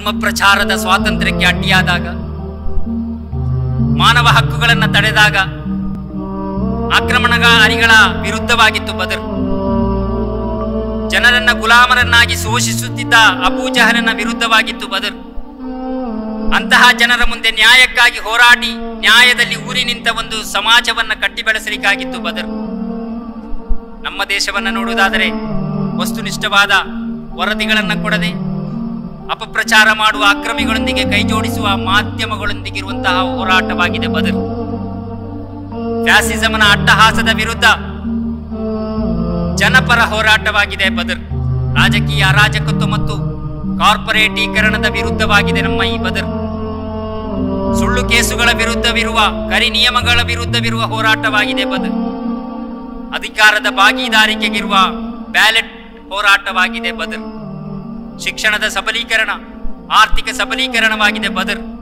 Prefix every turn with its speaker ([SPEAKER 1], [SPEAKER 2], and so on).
[SPEAKER 1] ಧರ್ಮ ಪ್ರಚಾರದ ಸ್ವಾತಂತ್ರ್ಯಕ್ಕೆ ಅಡ್ಡಿಯಾದಾಗ ಮಾನವ ಹಕ್ಕುಗಳನ್ನು ತಡೆದಾಗ ಆಕ್ರಮಣಕಾರಿಗಳ ವಿರುದ್ಧವಾಗಿತ್ತು ಬದರ್ ಜನರನ್ನ ಗುಲಾಮರನ್ನಾಗಿ ಶೋಷಿಸುತ್ತಿದ್ದ ಅಬೂಜಹಲನ ವಿರುದ್ಧವಾಗಿತ್ತು ಬದರ್ ಅಂತಹ ಜನರ ಮುಂದೆ ನ್ಯಾಯಕ್ಕಾಗಿ ಹೋರಾಡಿ ನ್ಯಾಯದಲ್ಲಿ ಊರಿ ನಿಂತ ಒಂದು ಸಮಾಜವನ್ನ ಕಟ್ಟಿ ಬೆಳೆಸಲಿಕ್ಕಾಗಿತ್ತು ಬದರ್ ನಮ್ಮ ದೇಶವನ್ನ ನೋಡುವುದಾದರೆ ವಸ್ತುನಿಷ್ಠವಾದ ವರದಿಗಳನ್ನ ಕೊಡದೆ ಅಪಪ್ರಚಾರ ಮಾಡುವ ಅಕ್ರಮಿಗಳೊಂದಿಗೆ ಕೈಜೋಡಿಸುವ ಮಾಧ್ಯಮಗಳೊಂದಿಗಿರುವಂತಹ ಹೋರಾಟವಾಗಿದೆ ಬದರ್ ಫ್ಯಾಸಿಸಮನ ಅಟ್ಟಹಾಸದ ವಿರುದ್ಧ ಜನಪರ ಹೋರಾಟವಾಗಿದೆ ಬದರ್ ರಾಜಕೀಯ ಅರಾಜಕತ್ವ ಮತ್ತು ಕಾರ್ಪೊರೇಟೀಕರಣದ ವಿರುದ್ಧವಾಗಿದೆ ನಮ್ಮ ಈ ಬದರ್ ಸುಳ್ಳು ಕೇಸುಗಳ ವಿರುದ್ಧವಿರುವ ಕರಿ ನಿಯಮಗಳ ವಿರುದ್ಧವಿರುವ ಹೋರಾಟವಾಗಿದೆ ಬದರ್ ಅಧಿಕಾರದ ಭಾಗೀದಾರಿಕೆಗಿರುವ ಬ್ಯಾಲೆಟ್ ಹೋರಾಟವಾಗಿದೆ ಬದರ್ ಶಿಕ್ಷಣದ ಸಬಲೀಕರಣ ಆರ್ಥಿಕ ಸಬಲೀಕರಣವಾಗಿದೆ ಬದರ್